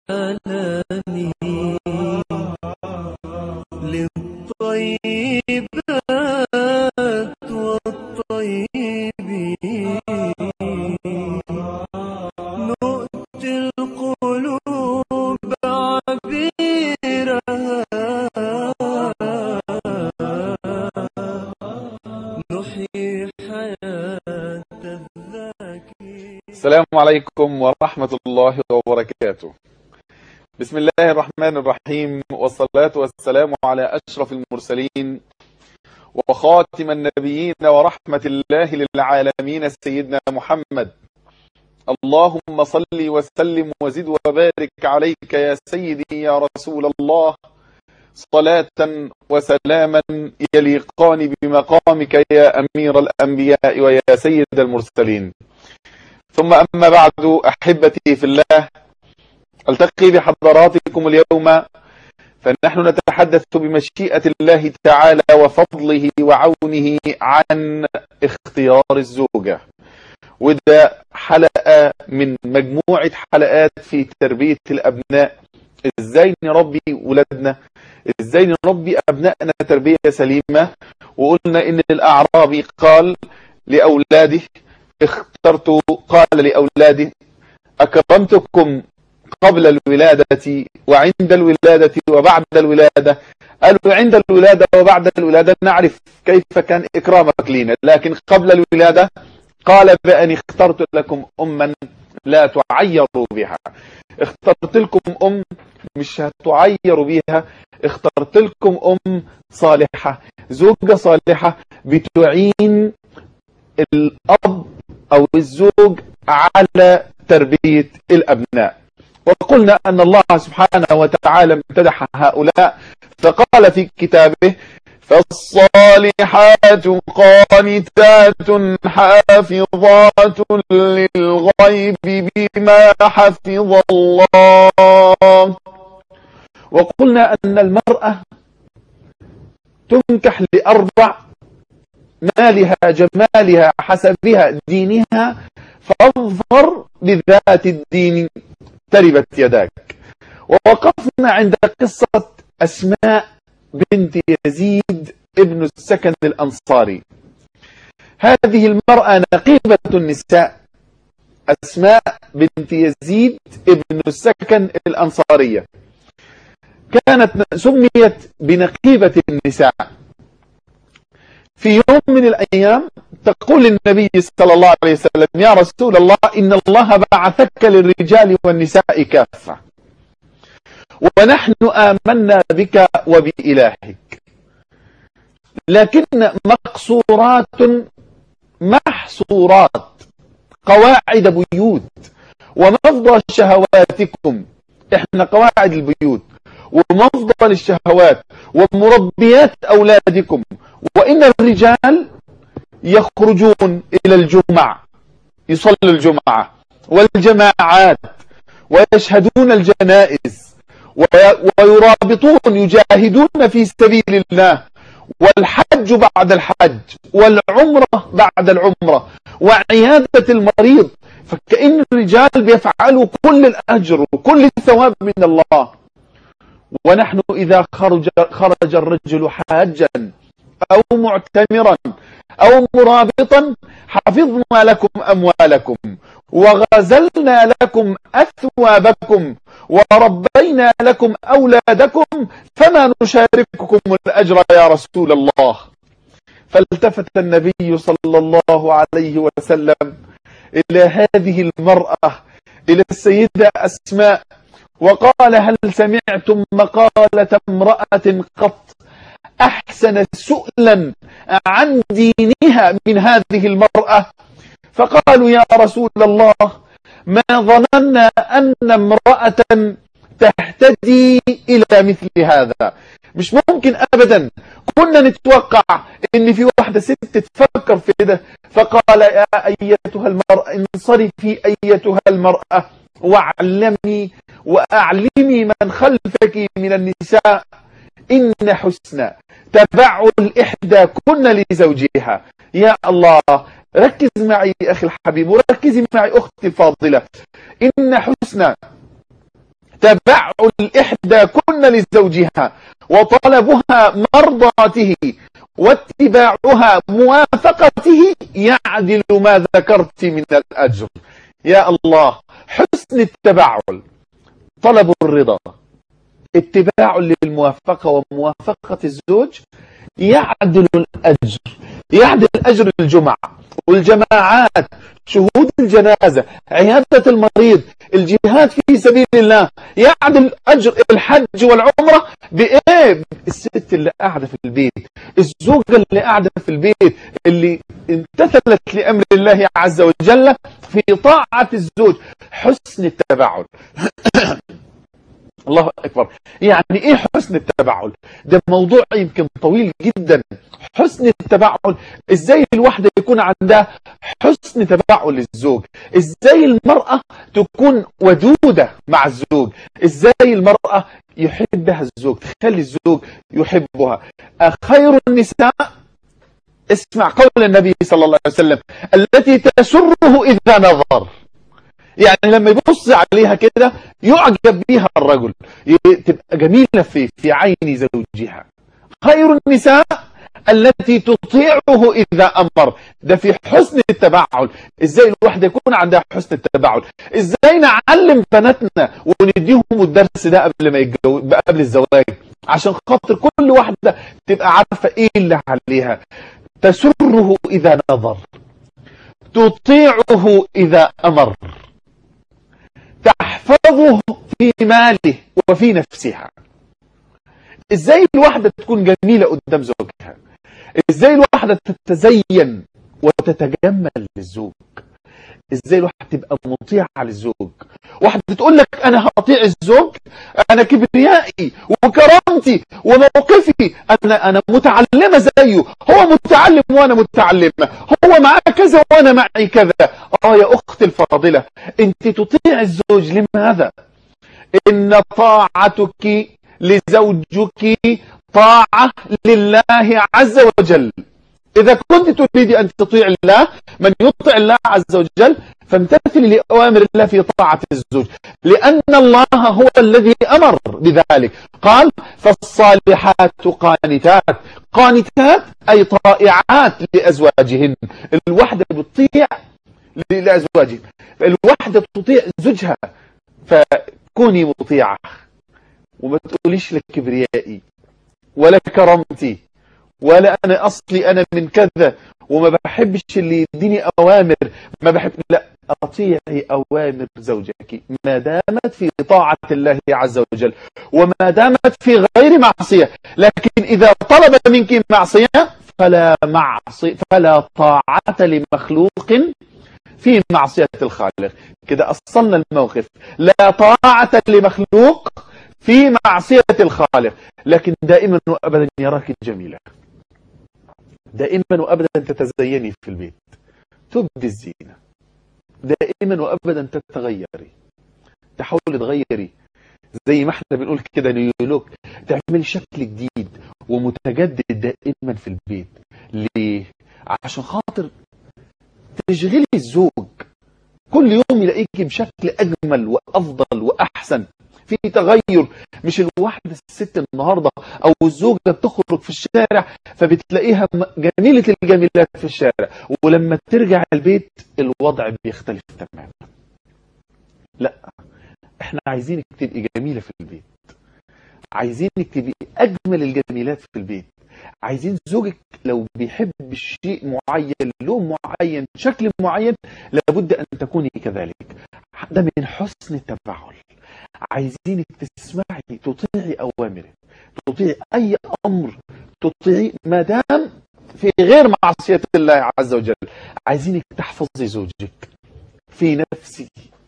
آلامي للطيبات والطيبين نؤتي القلوب عبيرها نحيي حياة الذاكرين السلام عليكم ورحمة الله وبركاته بسم الله الرحمن الرحيم والصلاة والسلام على أشرف المرسلين وخاتم النبيين ورحمة الله للعالمين سيدنا محمد اللهم صل وسلم وزد وبارك عليك يا سيدي يا رسول الله صلاة وسلاما يليقان بمقامك يا أمير الأنبياء ويا سيد المرسلين ثم أما بعد أحبتي في الله ألتقي بحضراتكم اليوم فنحن نتحدث بمشيئة الله تعالى وفضله وعونه عن اختيار الزوجة وده حلقة من مجموعة حلقات في تربية الأبناء ازاي نربي ولادنا ازاي نربي أبنائنا تربية سليمة وقلنا ان الأعرابي قال لأولاده اخترت قال لأولاده أكرمتكم قبل الولادة وعند الولادة وبعد الولادة قالوا عند الولادة وبعد الولادة نعرف كيف كان إكرامك لنا لكن قبل الولادة قال بأن اخترت لكم أما لا تعيروا بها اخترت لكم أم مش هتعيروا بها اخترت لكم أم صالحة زوجة صالحة بتعين الأب أو الزوج على تربية الأبناء وقلنا أن الله سبحانه وتعالى امتدح هؤلاء فقال في كتابه فالصالحات قانتات حافظات للغيب بما حفظ الله وقلنا أن المرأة تنكح لأربع مالها جمالها حسبها دينها فاظفر بذات الدين تربت يداك ووقفنا عند قصة أسماء بنت يزيد ابن السكن الأنصاري هذه المرأة نقيبة النساء أسماء بنت يزيد ابن السكن الأنصارية كانت سميت بنقيبة النساء في يوم من الأيام تقول النبي صلى الله عليه وسلم يا رسول الله إن الله بعثك للرجال والنساء كافة ونحن آمنا بك وبإلهك لكن مقصورات محصورات قواعد بيوت ومفضى شهواتكم احنا قواعد البيوت ومفضى للشهوات ومربيات أولادكم وإن الرجال يخرجون إلى الجمع يصلوا الجمعة والجماعات ويشهدون الجنائز ويرابطون يجاهدون في سبيل الله والحج بعد الحج والعمرة بعد العمرة وعيادة المريض فكأن الرجال بيفعلوا كل الأجر وكل الثواب من الله ونحن إذا خرج, خرج الرجل حاجا أو معتمرا أو مرابطا حفظنا لكم أموالكم وغزلنا لكم أثوابكم وربينا لكم أولادكم فما نشارككم الأجر يا رسول الله فالتفت النبي صلى الله عليه وسلم إلى هذه المرأة إلى السيدة أسماء وقال هل سمعتم مقالة امرأة قط أحسن سؤلا عن دينها من هذه المرأة فقالوا يا رسول الله ما ظننا أن امرأة تهتدي إلى مثل هذا مش ممكن أبدا كنا نتوقع ان في واحدة ست تفكر في ده فقال يا أيتها المرأة انصرفي أيتها المرأة واعلمي وأعلمي من خلفك من النساء إن حسن تبع الإحدى كن لزوجها يا الله ركز معي أخي الحبيب وركزي معي أختي الفاضلة إن حسن تبعل إحدى كن لزوجها وطلبها مرضاته واتباعها موافقته يعدل ما ذكرت من الأجر يا الله حسن التبعل طلب الرضا اتباع للموافقة وموافقة الزوج يعدل الأجر يعدل أجر الجمعة والجماعات شهود الجنازة عيادة المريض الجهاد في سبيل الله يعدل أجر الحج والعمرة بإيه الست اللي قاعدة في البيت الزوجة اللي قاعدة في البيت اللي امتثلت لأمر الله عز وجل في طاعة الزوج حسن التبعل الله أكبر يعني إيه حسن التبعل ده موضوع يمكن طويل جدا حسن التبعل إزاي الواحدة يكون عندها حسن تبعل للزوج إزاي المرأة تكون ودودة مع الزوج إزاي المرأة يحبها الزوج تخلي الزوج يحبها خير النساء اسمع قول النبي صلى الله عليه وسلم التي تسره إذا نظر يعني لما يبص عليها كده يعجب بيها الرجل تبقى جميلة في في عين زوجها خير النساء التي تطيعه إذا أمر ده في حسن التبعل إزاي الواحدة يكون عندها حسن التبعل إزاي نعلم بناتنا ونديهم الدرس ده قبل ما يتجو... قبل الزواج عشان خاطر كل واحدة تبقى عارفة إيه اللي عليها تسره إذا نظر تطيعه إذا أمر تحفظه في ماله وفي نفسها ازاي الواحدة تكون جميلة قدام زوجها ازاي الواحدة تتزين وتتجمل للزوج ازاي الواحد تبقى مطيعة للزوج واحدة تقول لك انا هطيع الزوج انا كبريائي وكرامتي وموقفي انا انا متعلمة زيه هو متعلم وانا متعلمة هو معاه كذا وانا معي كذا اه يا اختي الفاضلة انت تطيع الزوج لماذا ان طاعتك لزوجك طاعة لله عز وجل إذا كنت تريد أن تطيع الله من يطيع الله عز وجل فامتثل لأوامر الله في طاعة الزوج لأن الله هو الذي أمر بذلك قال فالصالحات قانتات قانتات أي طائعات لأزواجهن الوحدة بتطيع لأزواجهن الوحدة تطيع زوجها فكوني مطيعة وما تقوليش لك كبريائي ولا كرامتي ولا انا اصلي انا من كذا وما بحبش اللي يديني اوامر ما بحب لا اطيعي اوامر زوجك ما دامت في طاعة الله عز وجل وما دامت في غير معصية لكن اذا طلب منك معصية فلا معصية فلا طاعة لمخلوق في معصية الخالق كده أصلنا الموقف لا طاعة لمخلوق في معصية الخالق لكن دائما وأبدا يراك جميلة دائما وأبدا تتزيني في البيت تبدي الزينة دائما وأبدا تتغيري تحاولي تغيري زي ما احنا بنقول كده نيولوك تعملي شكل جديد ومتجدد دائما في البيت ليه عشان خاطر تشغلي الزوج كل يوم يلاقيك بشكل أجمل وأفضل وأحسن في تغير مش الواحدة الست النهاردة أو الزوجة بتخرج في الشارع فبتلاقيها جميلة الجميلات في الشارع ولما ترجع البيت الوضع بيختلف تماما لا احنا عايزينك تبقي جميلة في البيت عايزينك تبقي أجمل الجميلات في البيت عايزين زوجك لو بيحب شيء معين لون معين شكل معين لابد أن تكوني كذلك ده من حسن التفاعل عايزينك تسمعي تطيعي أوامره تطيعي أي أمر تطيعي ما دام في غير معصية الله عز وجل عايزينك تحفظي زوجك في نفسك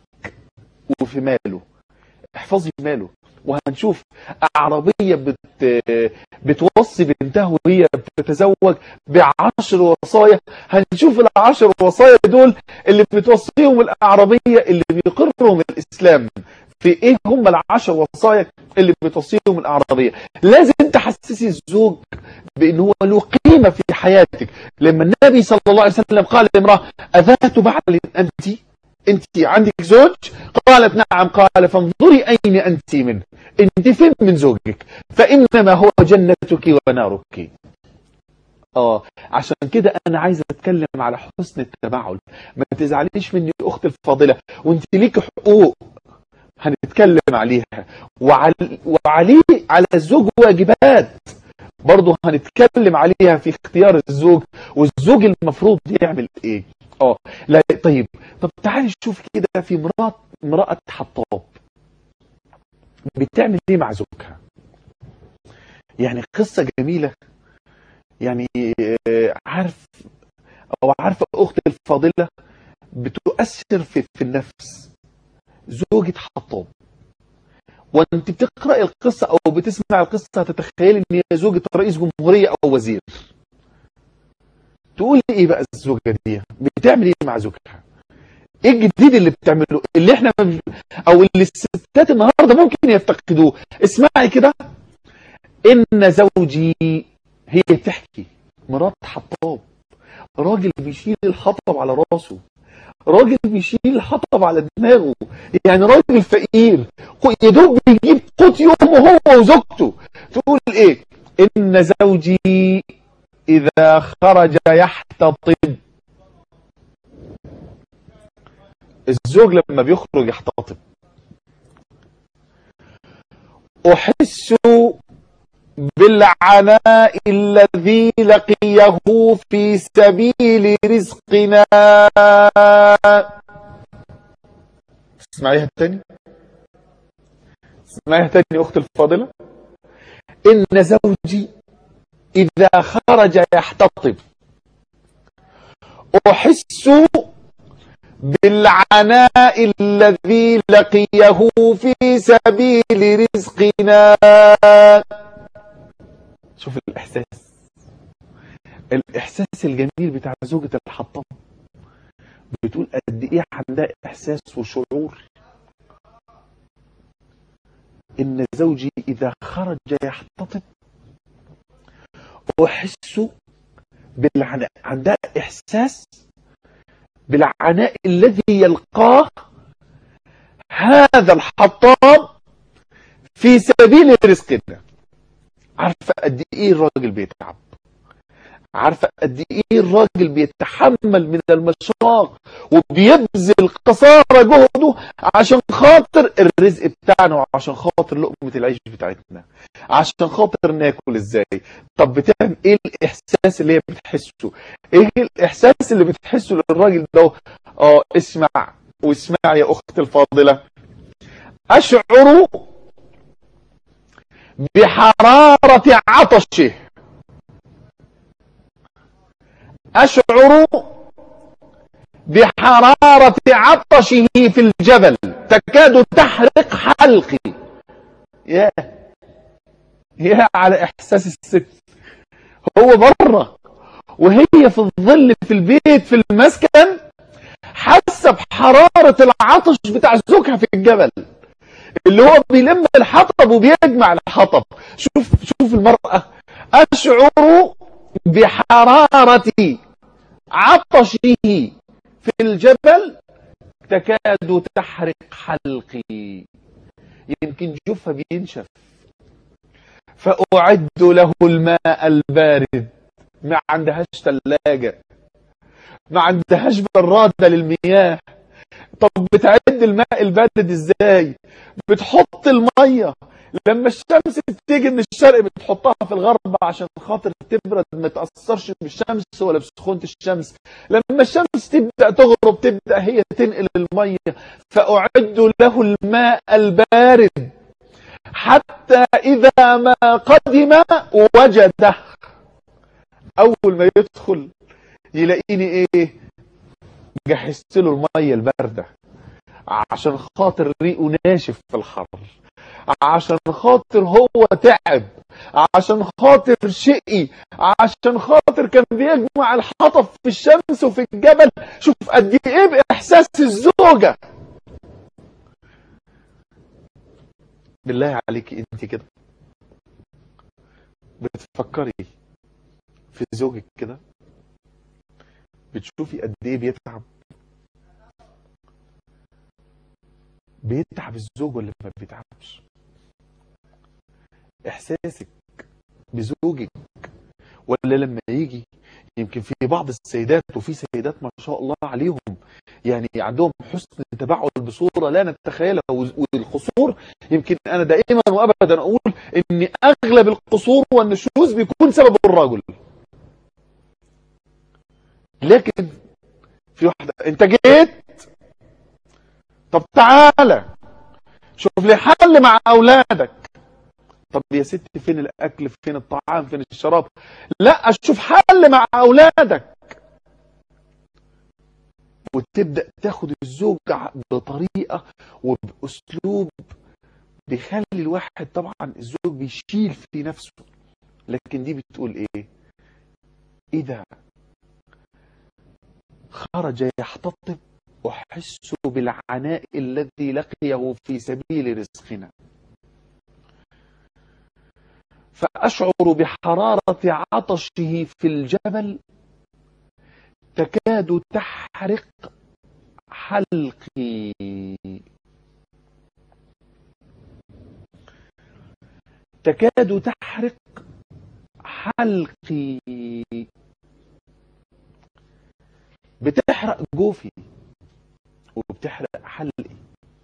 وفي ماله احفظي ماله وهنشوف أعربية بت... بتوصي بنتها وهي بتتزوج بعشر وصايا هنشوف العشر وصايا دول اللي بتوصيهم الأعربية اللي بيقرهم الإسلام في ايه هم العشر وصايا اللي بتوصيهم الأعرابية لازم تحسسي الزوج بأن هو له قيمة في حياتك لما النبي صلى الله عليه وسلم قال لامرأة أذات بعل أنت انت عندك زوج قالت نعم قال فانظري اين انت منه انت فين من زوجك فانما هو جنتك ونارك اه عشان كده انا عايز اتكلم على حسن التباعد ما تزعليش مني اختي الفاضله وانت ليك حقوق هنتكلم عليها وعلى وعليه على الزوج واجبات برضه هنتكلم عليها في اختيار الزوج والزوج المفروض يعمل ايه اه لا طيب طب تعالي نشوف كده في مرات امرأة حطاب بتعمل ايه مع زوجها يعني قصة جميلة يعني آه، عارف او عارفة اختي الفاضلة بتؤثر في, في النفس زوجة حطاب وانت بتقرأ القصة او بتسمع القصة هتتخيل ان هي زوجة رئيس جمهورية او وزير تقول لي ايه بقى الزوجة دي بتعمل ايه مع زوجها ايه الجديد اللي بتعمله اللي احنا ما بي- او اللي الستات النهارده ممكن يفتقدوه اسمعي كده ان زوجي هي بتحكي مرات حطاب راجل بيشيل الحطب على راسه راجل بيشيل الحطب على دماغه يعني راجل فقير يا دوب بيجيب قوت يومه هو وزوجته تقول ايه ان زوجي اذا خرج يحتطب الزوج لما بيخرج يحتطب احس بالعناء الذي لقيه في سبيل رزقنا اسمعيها تاني اسمعيها تاني اختي الفاضلة ان زوجي اذا خرج يحتطب احس بالعناء الذي لقيه في سبيل رزقنا شوف الإحساس الإحساس الجميل بتاع زوجة الحطاب بتقول قد إيه عندها إحساس وشعور إن زوجي إذا خرج يحتطب أحس بالعناء عندها إحساس بالعناء الذي يلقاه هذا الحطاب في سبيل رزقنا عارفة قد ايه الراجل بيتعب عارفة قد ايه الراجل بيتحمل من المشاق وبيبذل قصارى جهده عشان خاطر الرزق بتاعنا وعشان خاطر لقمة العيش بتاعتنا عشان خاطر ناكل ازاي طب بتعمل ايه الاحساس اللي هي بتحسه ايه الاحساس اللي بتحسه للراجل ده اه اسمع واسمع يا اختي الفاضلة اشعر بحرارة عطشه أشعر بحرارة عطشه في الجبل تكاد تحرق حلقي يا يا على إحساس الست هو بره وهي في الظل في البيت في المسكن حاسة بحرارة العطش بتاع زوجها في الجبل اللي هو بيلم الحطب وبيجمع الحطب شوف شوف المرأة أشعر بحرارة عطشه في الجبل تكاد تحرق حلقي يمكن جوفها بينشف فأعد له الماء البارد ما عندهاش ثلاجة ما عندهاش برادة للمياه طب بتعد الماء البارد ازاي بتحط المية لما الشمس تيجي من الشرق بتحطها في الغرب عشان خاطر تبرد ما تأثرش بالشمس ولا بسخونة الشمس لما الشمس تبدأ تغرب تبدأ هي تنقل المية فأعد له الماء البارد حتى إذا ما قدم وجده أول ما يدخل يلاقيني إيه جهزت له المية الباردة عشان خاطر ريقه ناشف في الحر عشان خاطر هو تعب عشان خاطر شقي عشان خاطر كان بيجمع الحطب في الشمس وفي الجبل شوف قد ايه باحساس الزوجه بالله عليك انت كده بتفكري في زوجك كده بتشوفي قد ايه بيتعب بيتعب الزوج ولا ما بيتعبش احساسك بزوجك ولا لما يجي يمكن في بعض السيدات وفي سيدات ما شاء الله عليهم يعني عندهم حسن تبعل بصورة لا نتخيلها والقصور يمكن أنا دائما وأبدا أقول إن أغلب القصور والنشوز بيكون سبب الرجل لكن في واحدة أنت جيت طب تعالى شوف لي حل مع أولادك طب يا ستي فين الأكل فين الطعام فين الشراب لا أشوف حل مع أولادك وتبدأ تاخد الزوج بطريقة وبأسلوب بيخلي الواحد طبعا الزوج بيشيل في نفسه لكن دي بتقول ايه إذا خرج يحتطب أحس بالعناء الذي لقيه في سبيل رزقنا فأشعر بحرارة عطشه في الجبل تكاد تحرق حلقي تكاد تحرق حلقي بتحرق جوفي وبتحرق حلقي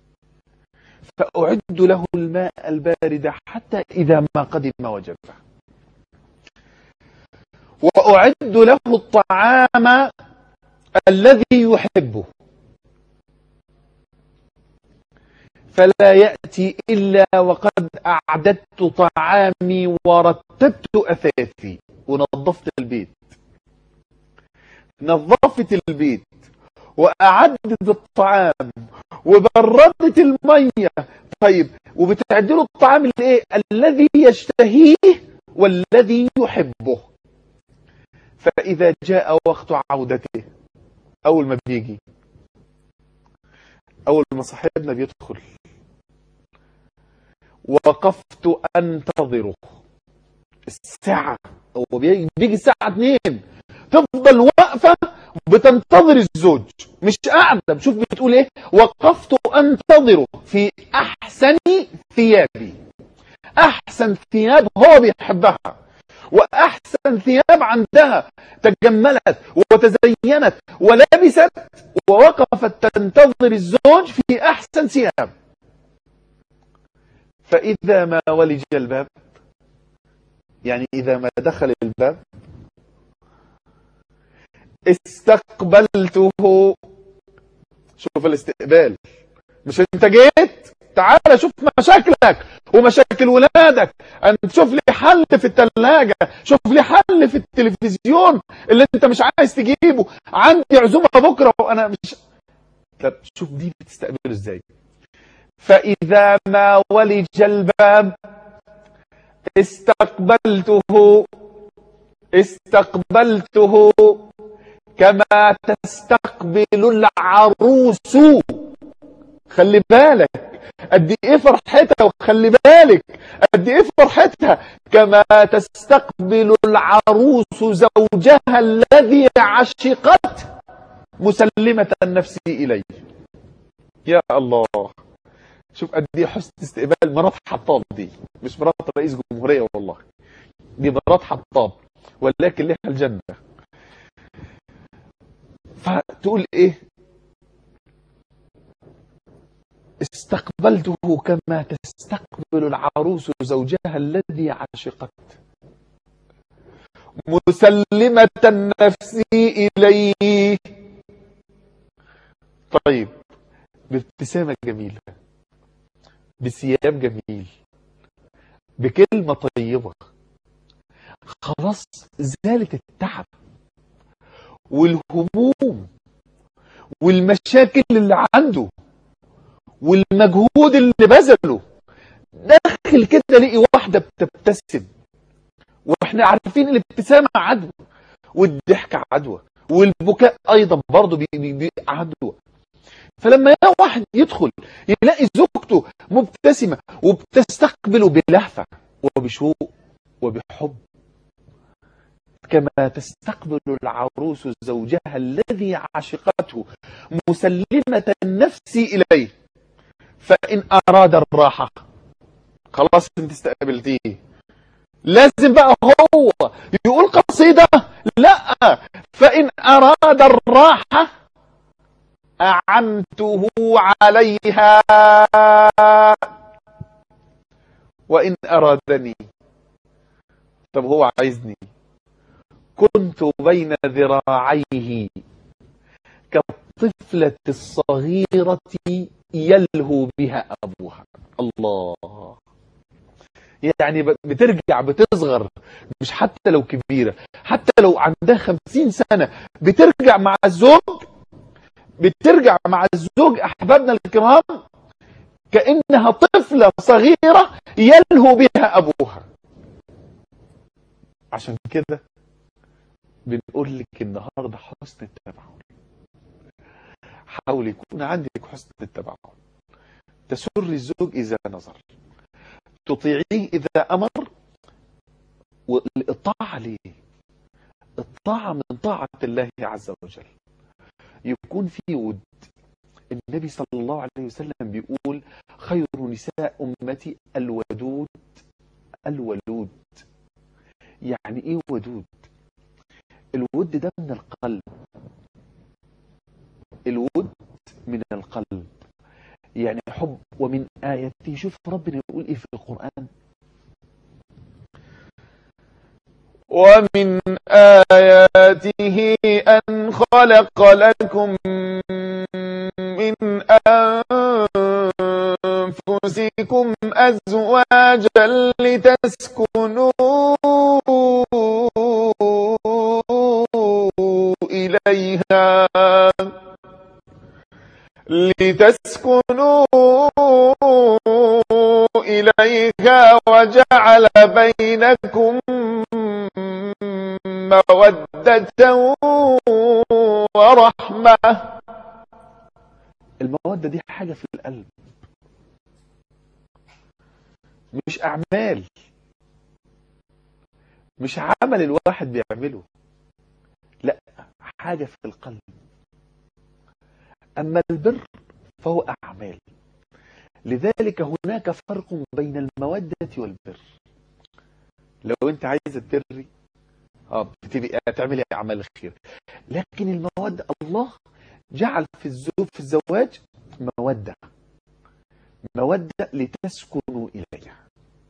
فأعد له الماء البارد حتى إذا ما قدم وجبه وأعد له الطعام الذي يحبه فلا يأتي إلا وقد أعددت طعامي ورتبت أثاثي ونظفت البيت نظفت البيت وأعدت الطعام وبردت المية طيب وبتعدله الطعام الايه الذي يشتهيه والذي يحبه فإذا جاء وقت عودته أول ما بيجي أول ما صاحبنا بيدخل وقفت أنتظره الساعة هو بيجي الساعة 2 تفضل واقفة بتنتظر الزوج مش قاعدة بشوف بتقول ايه وقفت انتظره في احسن ثيابي احسن ثياب هو بيحبها واحسن ثياب عندها تجملت وتزينت ولبست ووقفت تنتظر الزوج في احسن ثياب فاذا ما ولج الباب يعني اذا ما دخل الباب استقبلته شوف الاستقبال مش انت جيت تعال شوف مشاكلك ومشاكل ولادك انت شوف لي حل في الثلاجة شوف لي حل في التلفزيون اللي انت مش عايز تجيبه عندي عزومة بكرة وانا مش طب شوف دي بتستقبله ازاي فاذا ما ولج الباب استقبلته استقبلته كما تستقبل العروس خلي بالك قد ايه فرحتها وخلي بالك قد ايه فرحتها كما تستقبل العروس زوجها الذي عشقت مسلمة النفس إليه يا الله شوف قد ايه حسن استقبال مرات حطاب دي مش مرات رئيس جمهورية والله دي مرات حطاب ولكن لها الجنة فتقول ايه استقبلته كما تستقبل العروس زوجها الذي عشقت مسلمة النفس إليه طيب بابتسامة جميلة بثياب جميل بكلمة طيبة خلاص زالت التعب والهموم والمشاكل اللي عنده والمجهود اللي بذله داخل كده لقي واحدة بتبتسم واحنا عارفين الابتسامة عدوى والضحك عدوى والبكاء ايضا برضه بيبقى عدوى فلما واحد يدخل يلاقي زوجته مبتسمة وبتستقبله بلهفة وبشوق وبحب كما تستقبل العروس زوجها الذي عشقته مسلمة النفس إليه فإن أراد الراحة خلاص انت استقبلتيه لازم بقى هو يقول قصيدة لا فإن أراد الراحة أعنته عليها وإن أرادني طب هو عايزني كنت بين ذراعيه كالطفلة الصغيرة يلهو بها أبوها الله يعني بترجع بتصغر مش حتى لو كبيرة حتى لو عندها خمسين سنة بترجع مع الزوج بترجع مع الزوج أحبابنا الكرام كأنها طفلة صغيرة يلهو بها أبوها عشان كده بنقول لك النهاردة حسن التبعل حاول يكون عندك حسن التبعل تسر الزوج إذا نظر تطيعيه إذا أمر والإطاعة ليه الطاعة من طاعة الله عز وجل يكون في ود النبي صلى الله عليه وسلم بيقول خير نساء أمتي الودود الولود يعني ايه ودود الود ده من القلب الود من القلب يعني حب ومن آياته شوف ربنا يقول ايه في القرآن ومن آياته أن خلق لكم من أنفسكم أزواجا لتسكنوا إليها لتسكنوا إليها وجعل بينكم مودة ورحمة المودة دي حاجة في القلب مش أعمال مش عمل الواحد بيعمله لا حاجة في القلب أما البر فهو أعمال لذلك هناك فرق بين المودة والبر لو أنت عايز تبري اه بتبقى تعملي أعمال الخير لكن المودة الله جعل في الزوج في الزواج مودة مودة لتسكنوا إليها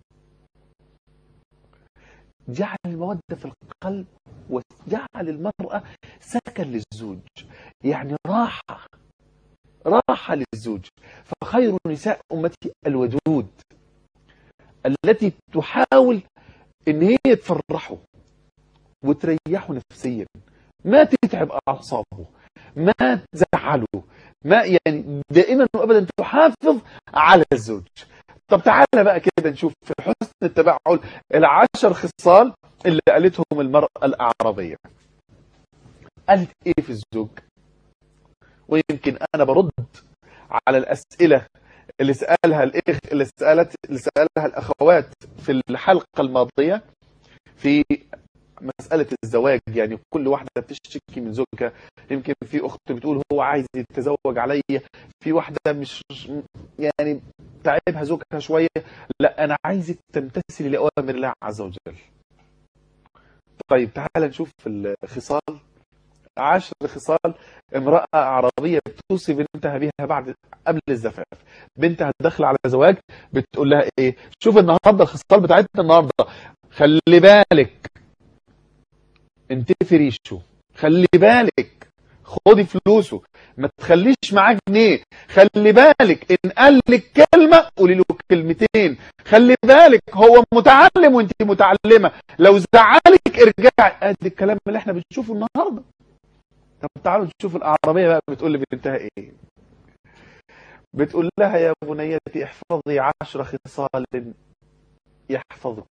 جعل المودة في القلب وجعل المرأة سكن للزوج يعني راحة راحة للزوج فخير نساء أمتي الودود التي تحاول ان هي تفرحه وتريحه نفسيا ما تتعب أعصابه ما تزعله ما يعني دائما وابدا تحافظ على الزوج طب تعالى بقى كده نشوف في حسن التبعل العشر خصال اللي قالتهم المرأة الأعرابية قالت ايه في الزوج ويمكن انا برد على الاسئله اللي سالها الاخ اللي سالت اللي سالها الاخوات في الحلقه الماضيه في مسألة الزواج يعني كل واحدة بتشتكي من زوجها يمكن في أخت بتقول هو عايز يتزوج عليا في واحدة مش يعني تعبها زوجها شوية لا أنا عايزك تمتثلي لأوامر الله عز وجل طيب تعال نشوف الخصال عشر خصال امرأة عربية توصي بنتها بها بعد قبل الزفاف بنتها داخله على زواج بتقول لها ايه شوف النهارده الخصال بتاعتنا النهارده خلي بالك انتفي ريشه خلي بالك خدي فلوسه ما تخليش معاه جنيه خلي بالك ان قال لك كلمه قولي له كلمتين خلي بالك هو متعلم وانت متعلمه لو زعلك ارجعي ادي الكلام اللي احنا بنشوفه النهارده طب تعالوا نشوف الأعرابية بقى بتقول لبنتها إيه بتقول لها يا بنيتي احفظي عشر خصال يحفظك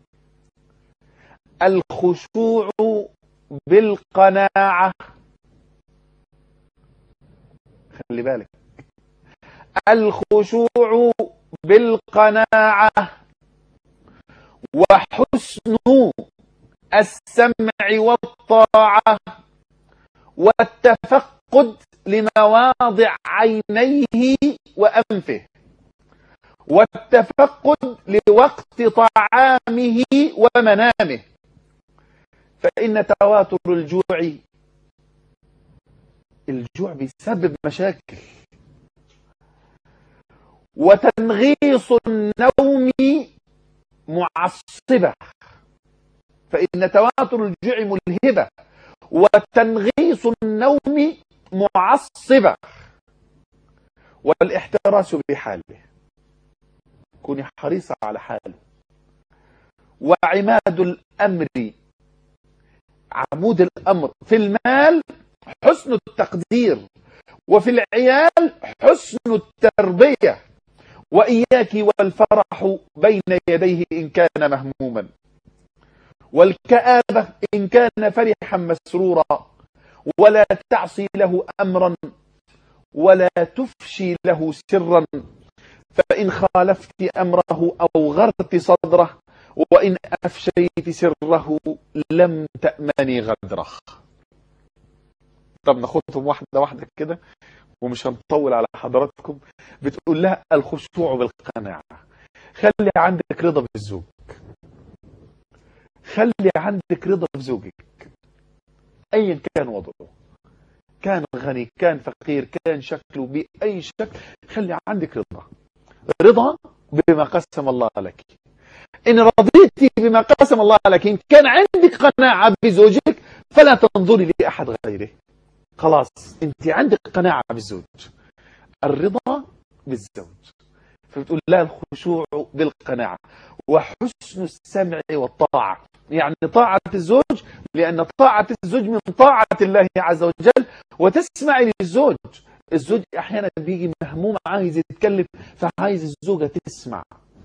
الخشوع بالقناعة خلي بالك الخشوع بالقناعة وحسن السمع والطاعة والتفقد لمواضع عينيه وأنفه والتفقد لوقت طعامه ومنامه فإن تواتر الجوع الجوع بيسبب مشاكل وتنغيص النوم معصبة فإن تواتر الجوع ملهبة وتنغيص النوم معصبة والاحتراس بحاله كوني حريصة على حاله وعماد الأمر عمود الأمر في المال حسن التقدير وفي العيال حسن التربية وإياك والفرح بين يديه إن كان مهموما والكآبة إن كان فرحا مسرورا ولا تعصي له أمرا ولا تفشي له سرا فإن خالفت أمره أو غرت صدره وإن أفشيت سره لم تأمني غدره طب ناخدهم واحدة واحدة كده ومش هنطول على حضراتكم بتقول لها الخشوع بالقناعة خلي عندك رضا بالزوج خلي عندك رضا بزوجك ايا كان وضعه كان غني كان فقير كان شكله بأي شكل خلي عندك رضا رضا بما قسم الله لك إن رضيتي بما قسم الله لك إن كان عندك قناعة بزوجك فلا تنظري لأحد غيره خلاص أنت عندك قناعة بالزوج الرضا بالزوج فبتقول لا الخشوع بالقناعة وحسن السمع والطاعة يعني طاعة الزوج لأن طاعة الزوج من طاعة الله عز وجل وتسمع للزوج الزوج أحيانا بيجي مهموم عايز يتكلم فعايز الزوجة تسمع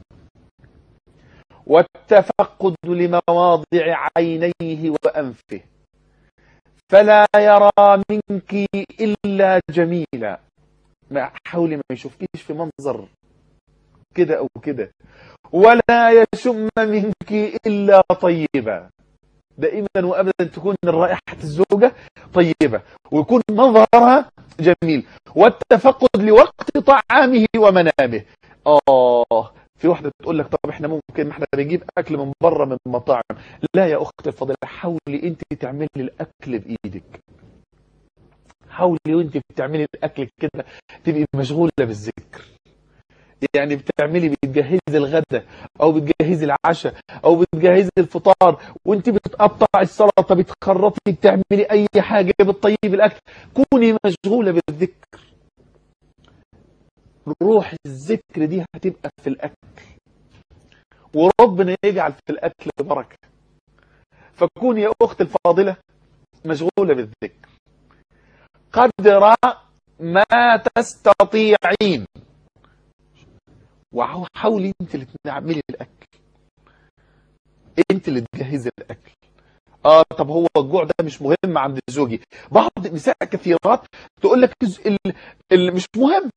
والتفقد لمواضع عينيه وأنفه فلا يرى منك إلا جميلا ما حاولي ما يشوفكيش في منظر كده أو كده ولا يشم منك إلا طيبا دائما وأبدا تكون رائحة الزوجة طيبة ويكون منظرها جميل والتفقد لوقت طعامه ومنامه آه في واحدة تقول لك طب احنا ممكن ما احنا بنجيب اكل من بره من مطاعم لا يا اخت الفضيلة حاولي انت تعملي الاكل بايدك حاولي وانت بتعملي الاكل كده تبقي مشغولة بالذكر يعني بتعملي بتجهزي الغداء او بتجهزي العشاء او بتجهزي الفطار وانت بتقطع السلطه بتخرطي بتعملي اي حاجه بتطيبي الاكل كوني مشغوله بالذكر روح الذكر دي هتبقى في الاكل وربنا يجعل في الاكل بركه فكوني يا اخت الفاضله مشغوله بالذكر قدر ما تستطيعين وحاولي انت اللي تعملي الاكل انت اللي تجهزي الاكل اه طب هو الجوع ده مش مهم عند زوجي بعض النساء كثيرات تقول لك اللي مش مهم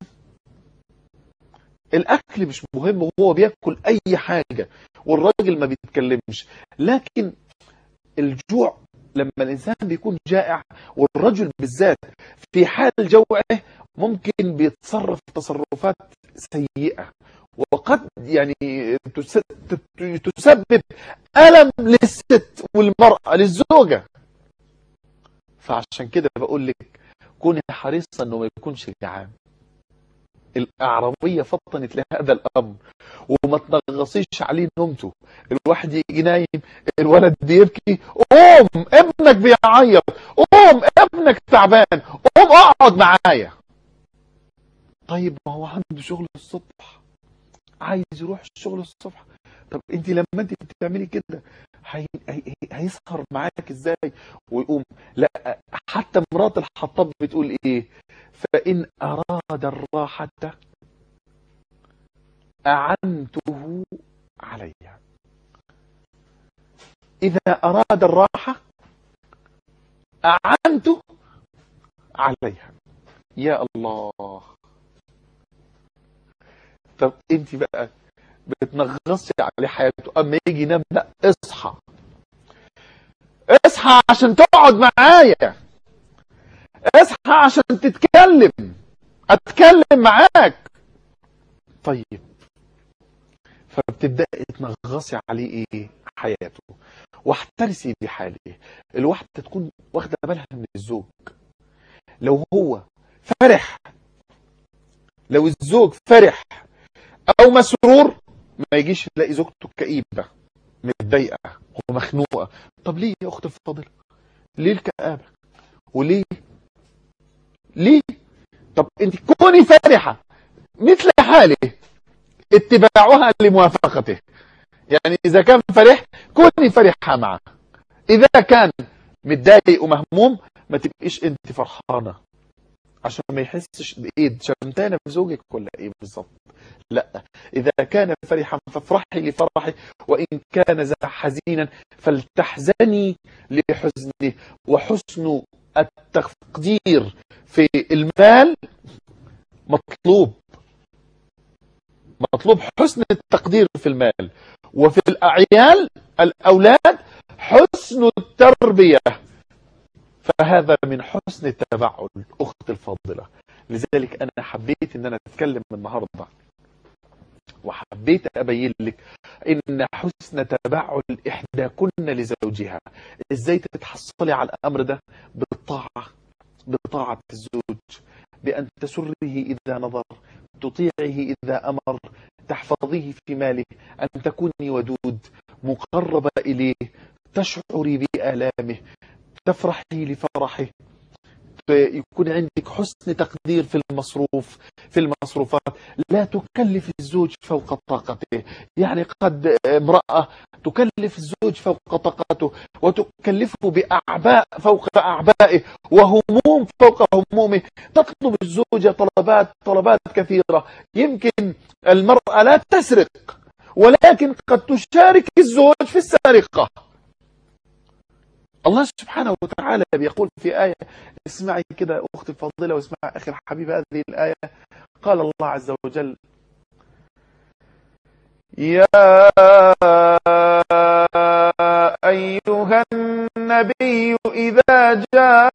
الاكل مش مهم وهو بياكل اي حاجه والراجل ما بيتكلمش لكن الجوع لما الانسان بيكون جائع والرجل بالذات في حال جوعه ممكن بيتصرف تصرفات سيئه وقد يعني تسبب ألم للست والمرأة للزوجة فعشان كده بقول لك كوني حريصة انه ما يكونش جعان الأعرابية فطنت لهذا الأمر وما تنغصيش عليه نومته الواحد يجي نايم الولد بيبكي قوم ابنك بيعيط قوم ابنك تعبان قوم اقعد معايا طيب ما هو عنده شغل الصبح عايز يروح الشغل الصبح طب انت لما انت بتعملي كده هي... هي... هيسهر معاك ازاي ويقوم لا حتى مرات الحطاب بتقول ايه فان اراد الراحة اعنته عليها اذا اراد الراحة اعنته عليها يا الله طب انت بقى بتنغصي عليه حياته اما يجي ينام لا اصحى اصحى عشان تقعد معايا اصحى عشان تتكلم اتكلم معاك طيب فبتبدأ تنغصي عليه ايه حياته واحترسي بحاله الواحدة تكون واخدة بالها من الزوج لو هو فرح لو الزوج فرح او مسرور ما يجيش يلاقي زوجته كئيبة متضايقة ومخنوقة طب ليه يا اخت الفاضلة ليه الكآبة وليه ليه طب انت كوني فرحة مثل حاله اتباعها لموافقته يعني اذا كان فرح كوني فرحة معه اذا كان متضايق ومهموم ما تبقيش انت فرحانة عشان ما يحسش بايه شمتانة بزوجك ولا ايه بالظبط لا اذا كان فرحا فافرحي لفرحه وان كان ذا حزينا فلتحزني لحزنه وحسن التقدير في المال مطلوب مطلوب حسن التقدير في المال وفي الأعيال الأولاد حسن التربية فهذا من حسن التبعل أخت الفاضلة لذلك أنا حبيت أن أنا أتكلم النهاردة وحبيت أبين لك إن حسن تبعل إحداكن لزوجها إزاي تتحصلي على الأمر ده بالطاعة بطاعة الزوج بأن تسره إذا نظر تطيعه إذا أمر تحفظيه في ماله أن تكوني ودود مقربة إليه تشعري بآلامه تفرحي لفرحه يكون عندك حسن تقدير في المصروف في المصروفات لا تكلف الزوج فوق طاقته يعني قد امرأة تكلف الزوج فوق طاقته وتكلفه بأعباء فوق أعبائه وهموم فوق همومه تطلب الزوجة طلبات طلبات كثيرة يمكن المرأة لا تسرق ولكن قد تشارك الزوج في السرقة الله سبحانه وتعالى بيقول في آية اسمعي كده أختي الفاضلة واسمعي أخي الحبيب هذه الآية قال الله عز وجل يا أيها النبي إذا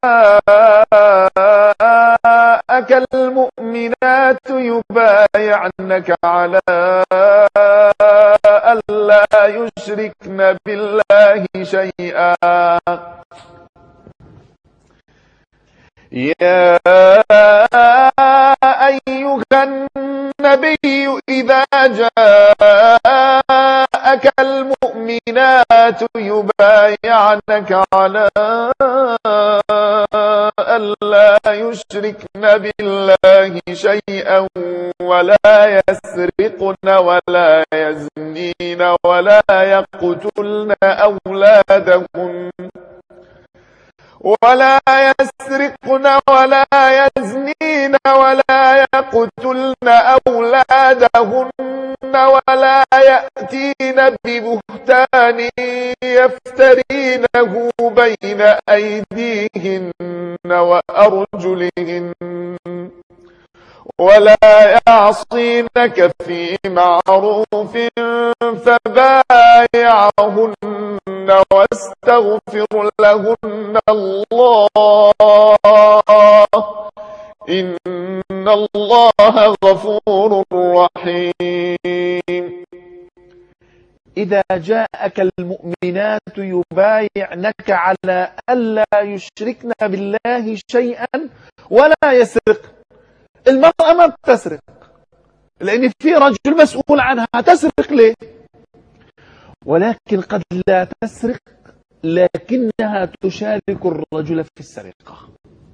جاءك المؤمنات يبايعنك على ألا يشركن بالله شيئا يا أيها النبي إذا جاءك المؤمنات يبايعنك على ألا يشركن بالله شيئا ولا يسرقن ولا يزنين ولا يقتلن أولادهن ولا يسرقن ولا يزنين ولا يقتلن أولادهن ولا يأتين ببهتان يفترينه بين أيديهن وأرجلهن ولا يعصينك في معروف فبايعهن واستغفر لهن الله إن الله غفور رحيم إذا جاءك المؤمنات يبايعنك على ألا يشركن بالله شيئا ولا يسرق المرأة ما بتسرق لأن في رجل مسؤول عنها تسرق ليه ولكن قد لا تسرق لكنها تشارك الرجل في السرقة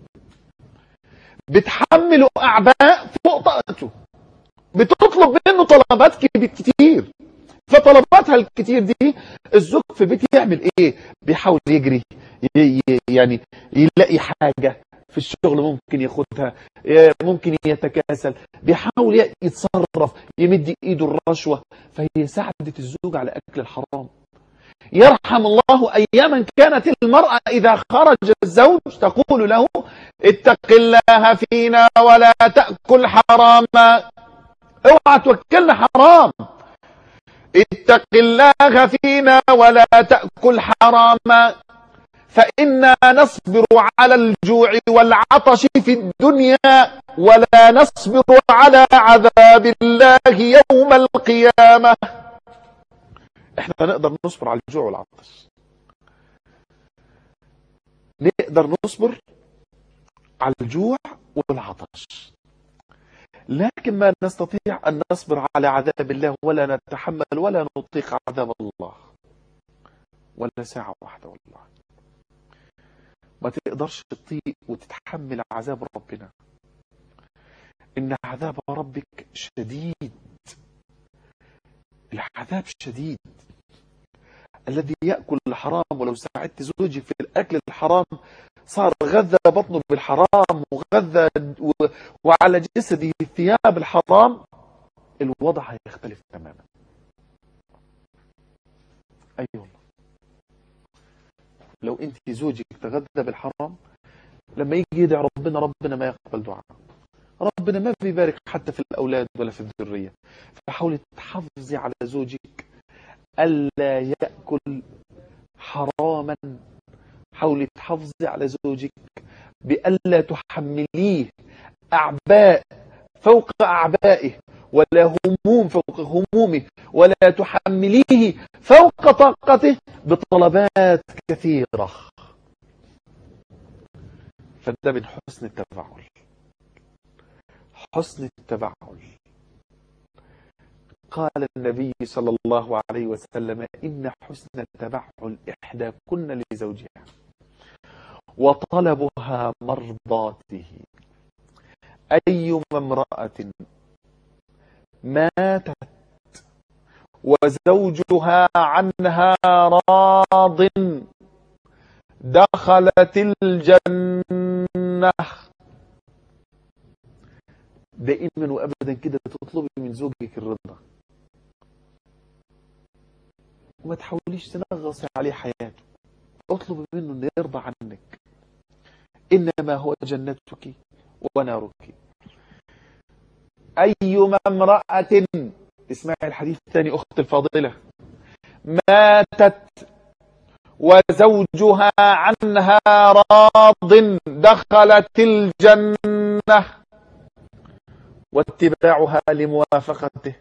بتحمل أعباء فوق طاقته بتطلب منه طلبات كتير فطلباتها الكتير دي الزوج في البيت يعمل ايه بيحاول يجري يعني يلاقي حاجة في الشغل ممكن ياخدها ممكن يتكاسل بيحاول يتصرف يمد ايده الرشوة فهي ساعدت الزوج على اكل الحرام يرحم الله اياما كانت المرأة اذا خرج الزوج تقول له اتق الله فينا ولا تأكل حراما اوعى توكلنا حرام اتق الله فينا ولا تأكل حراما فإنا نصبر على الجوع والعطش في الدنيا ولا نصبر على عذاب الله يوم القيامة احنا نقدر نصبر على الجوع والعطش نقدر نصبر على الجوع والعطش لكن ما نستطيع أن نصبر على عذاب الله ولا نتحمل ولا نطيق عذاب الله ولا ساعة واحدة والله ما تقدرش تطيق وتتحمل عذاب ربنا إن عذاب ربك شديد العذاب شديد الذي يأكل الحرام ولو ساعدت زوجك في الأكل الحرام صار غذى بطنه بالحرام وغذى و... وعلى جسده ثياب الحرام الوضع هيختلف تماما أي أيوة والله لو أنت زوجك تغذى بالحرام لما يجي يدعي ربنا ربنا ما يقبل دعاء ربنا ما بيبارك حتى في الأولاد ولا في الذرية فحاولي تحافظي على زوجك ألا يأكل حراما حاولي تحافظي على زوجك بألا تحمليه أعباء فوق أعبائه ولا هموم فوق همومه ولا تحمليه فوق طاقته بطلبات كثيرة فده من حسن التفاعل حسن التفاعل قال النبي صلى الله عليه وسلم إن حسن التبعل إحداكن لزوجها وطلبها مرضاته أيما امرأة ماتت وزوجها عنها راض دخلت الجنة دائما وابدا كده تطلبي من زوجك الرضا وما تحاوليش تنغصي عليه حياته اطلبي منه انه يرضى عنك انما هو جنتك ونارك ايما امراه اسمعي الحديث الثاني اخت الفاضله ماتت وزوجها عنها راض دخلت الجنه واتباعها لموافقته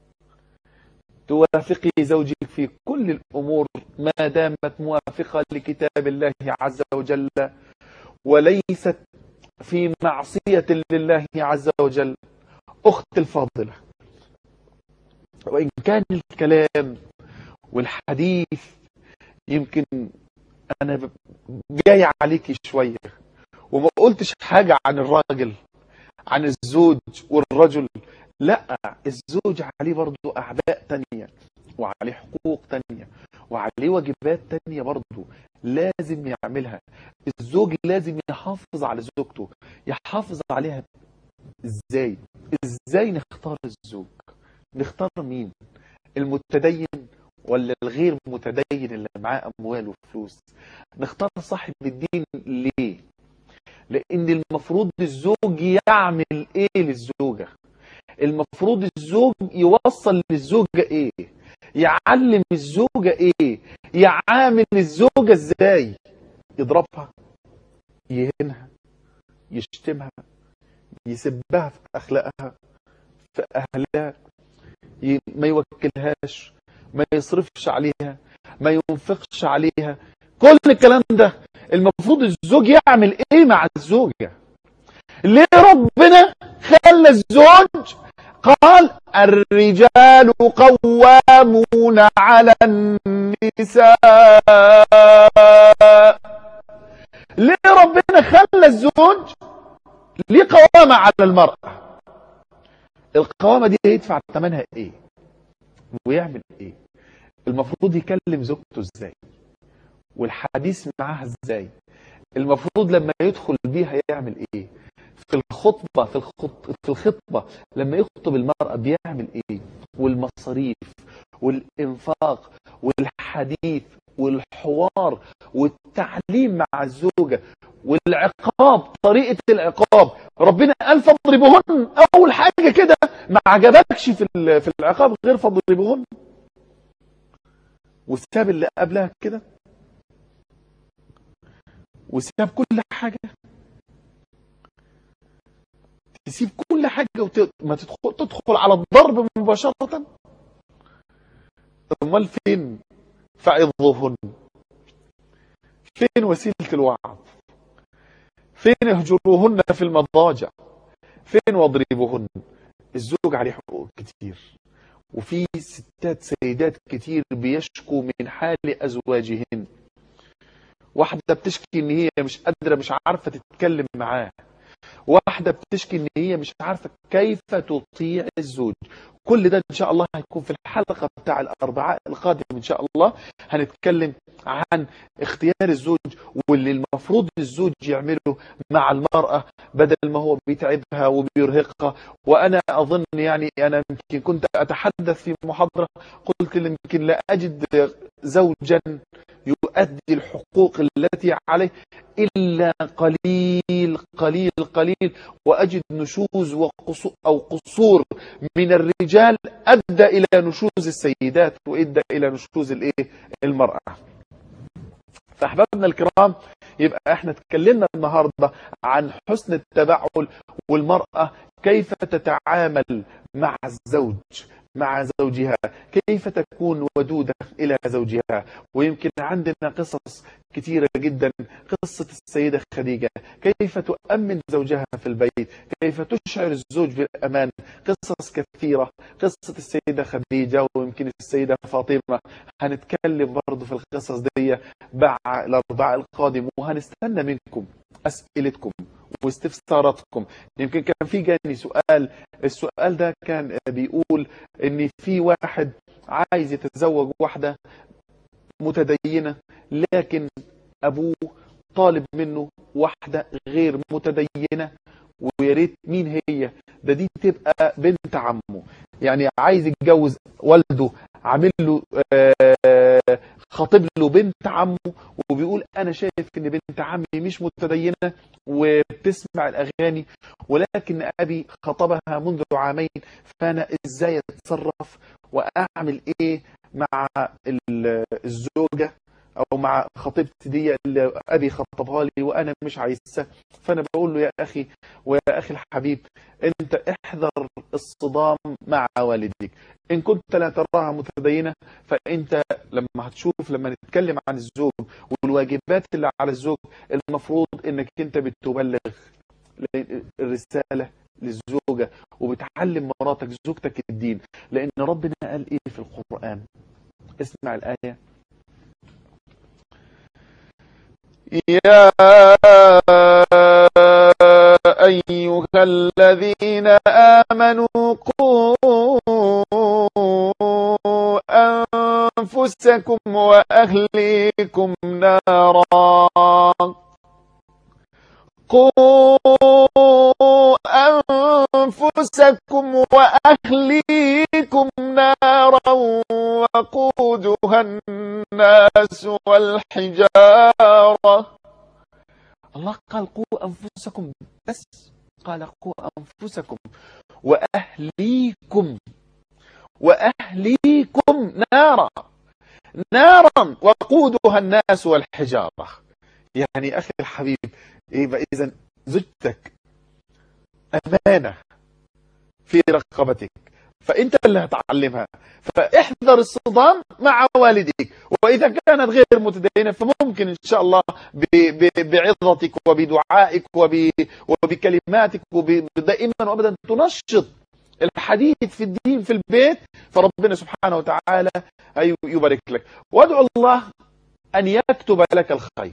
توافقي زوجك في كل الأمور ما دامت موافقة لكتاب الله عز وجل وليست في معصية لله عز وجل أخت الفاضلة وإن كان الكلام والحديث يمكن أنا جاي عليك شوية وما قلتش حاجة عن الراجل عن الزوج والرجل لا الزوج عليه برضو أعباء تانية وعليه حقوق تانية وعليه واجبات تانية برضو لازم يعملها الزوج لازم يحافظ على زوجته يحافظ عليها ازاي ازاي نختار الزوج نختار مين المتدين ولا الغير متدين اللي معاه اموال وفلوس نختار صاحب الدين ليه لان المفروض الزوج يعمل ايه للزوجة المفروض الزوج يوصل للزوجة ايه يعلم الزوجة ايه يعامل الزوجة ازاي يضربها يهينها يشتمها يسبها في اخلاقها في اهلها ما يوكلهاش ما يصرفش عليها ما ينفقش عليها كل الكلام ده المفروض الزوج يعمل ايه مع الزوجة ليه ربنا خلى الزوج قال الرجال قوامون على النساء ليه ربنا خلى الزوج ليه قوامة على المرأة القوامة دي يدفع ثمنها ايه ويعمل ايه المفروض يكلم زوجته ازاي والحديث معاها ازاي المفروض لما يدخل بيها يعمل ايه في الخطبة في الخط في الخطبة لما يخطب المرأة بيعمل ايه والمصاريف والانفاق والحديث والحوار والتعليم مع الزوجة والعقاب طريقة العقاب ربنا قال فاضربوهن اول حاجة كده ما عجبكش في في العقاب غير فاضربوهن وساب اللي قبلها كده وساب كل حاجة تسيب كل حاجة وما تدخل تدخل على الضرب مباشرة امال فين فعظوهن فين وسيلة الوعظ فين اهجروهن في المضاجع فين واضربوهن الزوج عليه حقوق كتير وفي ستات سيدات كتير بيشكوا من حال أزواجهن واحدة بتشكي ان هي مش قادرة مش عارفة تتكلم معاه واحدة بتشكي ان هي مش عارفة كيف تطيع الزوج كل ده ان شاء الله هيكون في الحلقة بتاع الاربعاء القادم ان شاء الله هنتكلم عن اختيار الزوج واللي المفروض الزوج يعمله مع المرأة بدل ما هو بيتعبها وبيرهقها وانا اظن يعني انا يمكن كنت اتحدث في محاضرة قلت يمكن لا اجد زوجا يؤدي الحقوق التي عليه إلا قليل قليل قليل وأجد نشوز وقصور أو قصور من الرجال أدى إلى نشوز السيدات وأدى إلى نشوز الإيه المرأة فأحبابنا الكرام يبقى احنا اتكلمنا النهاردة عن حسن التبعل والمرأة كيف تتعامل مع الزوج مع زوجها كيف تكون ودودة إلى زوجها ويمكن عندنا قصص كثيرة جدا قصة السيدة خديجة كيف تؤمن زوجها في البيت كيف تشعر الزوج بالأمان قصص كثيرة قصة السيدة خديجة ويمكن السيدة فاطمة هنتكلم برضو في القصص دي مع الأربعاء القادم وهنستنى منكم أسئلتكم واستفساراتكم يمكن كان في جاني سؤال السؤال ده كان بيقول ان في واحد عايز يتزوج واحدة متدينة لكن ابوه طالب منه واحدة غير متدينة ويا ريت مين هي ده دي تبقى بنت عمه يعني عايز يتجوز والده عامل له آه، خاطب له بنت عمه وبيقول انا شايف ان بنت عمي مش متدينه وبتسمع الاغاني ولكن ابي خطبها منذ عامين فانا ازاي اتصرف واعمل ايه مع ال- الزوجه او مع خطيبتي دي اللي ابي خطبها لي وانا مش عايزها فانا بقول له يا اخي ويا اخي الحبيب انت احذر الصدام مع والديك ان كنت لا تراها متدينه فانت لما هتشوف لما نتكلم عن الزوج والواجبات اللي على الزوج المفروض انك انت بتبلغ الرساله للزوجه وبتعلم مراتك زوجتك الدين لان ربنا قال ايه في القران اسمع الايه يا أيها الذين آمنوا قوا أنفسكم وأهليكم نارا قوا أنفسكم وأهليكم نارا وقودها الناس والحجارة الله قال قوا أنفسكم بس قال قوا أنفسكم وأهليكم وأهليكم نارا نارا وقودها الناس والحجارة يعني أخي الحبيب يبقى إذا زوجتك أمانة في رقبتك فأنت اللي هتعلمها فاحذر الصدام مع والديك وإذا كانت غير متدينة فممكن إن شاء الله ب- ب- بعظتك وبدعائك وب- وبكلماتك ودائما وأبدا تنشط الحديث في الدين في البيت فربنا سبحانه وتعالى أي- يبارك لك وادعو الله أن يكتب لك الخير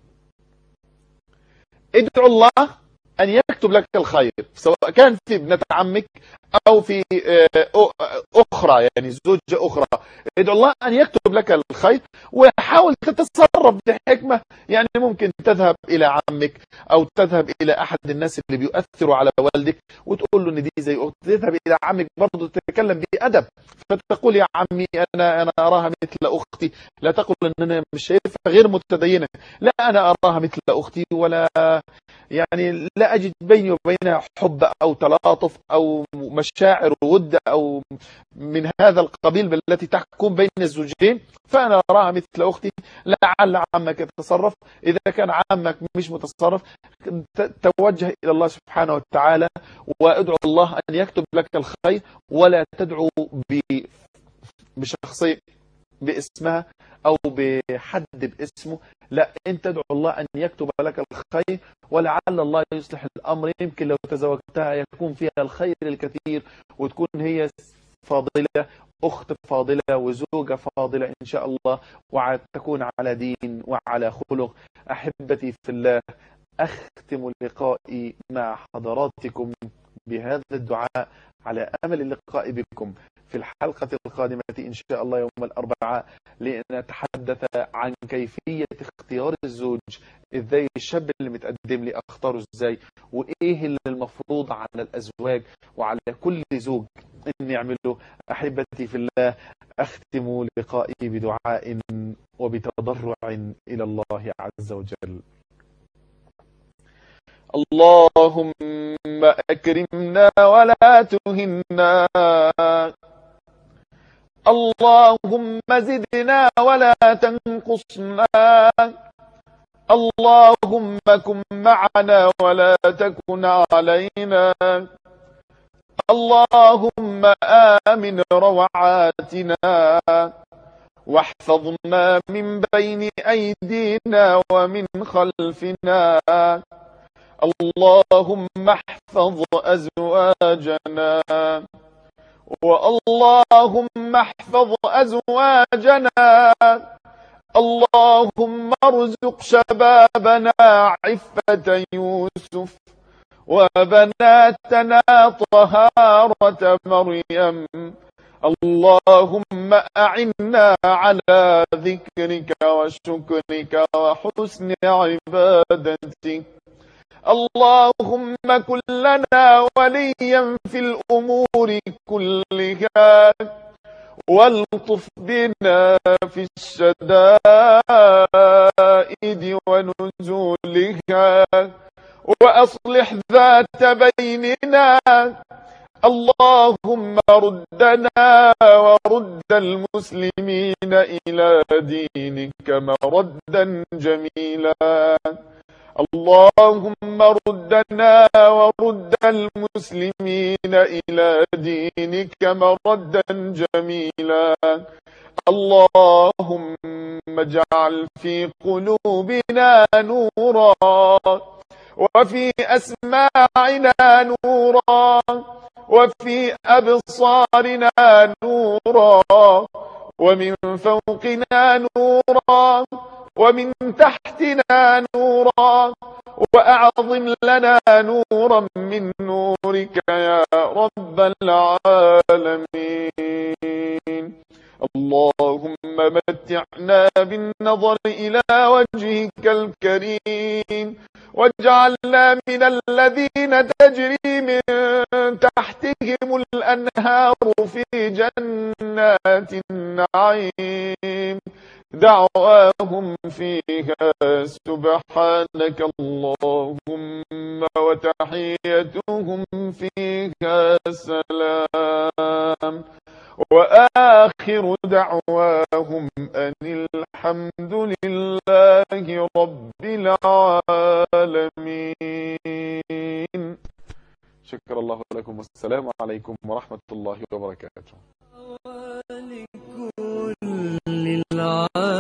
ادعو الله أن يكتب لك الخير سواء كان في ابنة عمك أو في آه، أ- أخرى يعني زوجة أخرى ادعو الله أن يكتب لك الخير وحاول تتصرف بحكمة يعني ممكن تذهب إلى عمك أو تذهب إلى أحد الناس اللي بيؤثروا على والدك وتقول له إن دي زي أخت تذهب إلى عمك برضه تتكلم بأدب فتقول يا عمي أنا أنا أراها مثل أختي لا تقل أن أنا مش شايفها غير متدينة لا أنا أراها مثل أختي ولا يعني لا أجد بيني وبينها حب أو تلاطف أو مشاعر ود أو من هذا القبيل التي تحكم بين الزوجين فأنا أراها مثل أختي لعل عمك يتصرف إذا كان عمك مش متصرف ت- توجه إلى الله سبحانه وتعالى وادعو الله أن يكتب لك الخير ولا تدعو ب- بشخصية باسمها أو بحد باسمه لا أنت ادعو الله أن يكتب لك الخير ولعل الله يصلح الأمر يمكن لو تزوجتها يكون فيها الخير الكثير وتكون هي فاضلة أخت فاضلة وزوجة فاضلة إن شاء الله وتكون على دين وعلى خلق أحبتي في الله أختم لقائي مع حضراتكم بهذا الدعاء على أمل اللقاء بكم في الحلقة القادمة إن شاء الله يوم الأربعاء لنتحدث عن كيفية اختيار الزوج إزاي الشاب اللي متقدم لي أختاره إزاي وإيه اللي المفروض على الأزواج وعلى كل زوج أن يعمله أحبتي في الله أختم لقائي بدعاء وبتضرع إلى الله عز وجل اللهم أكرمنا ولا تهنا اللهم زدنا ولا تنقصنا اللهم كن معنا ولا تكن علينا اللهم آمن روعاتنا واحفظنا من بين أيدينا ومن خلفنا اللهم احفظ أزواجنا واللهم احفظ أزواجنا اللهم ارزق شبابنا عفة يوسف وبناتنا طهارة مريم اللهم أعنا على ذكرك وشكرك وحسن عبادتك اللهم كن لنا وليا في الأمور كلها والطف بنا في الشدائد ونزولها وأصلح ذات بيننا اللهم ردنا ورد المسلمين إلى دينك مردا جميلا اللهم ردنا ورد المسلمين إلى دينك مردا جميلا اللهم اجعل في قلوبنا نورا وفي أسماعنا نورا وفي أبصارنا نورا ومن فوقنا نورا ومن تحتنا نورا وأعظم لنا نورا من نورك يا رب العالمين اللهم متعنا بالنظر إلى وجهك الكريم واجعلنا من الذين تجري من تحتهم الأنهار في جنات النعيم دعواهم فيها سبحانك اللهم وتحيتهم فيها سلام وآخر دعواهم أن الحمد لله رب العالمين شكر الله لكم والسلام عليكم ورحمة الله وبركاته ولكل العالمين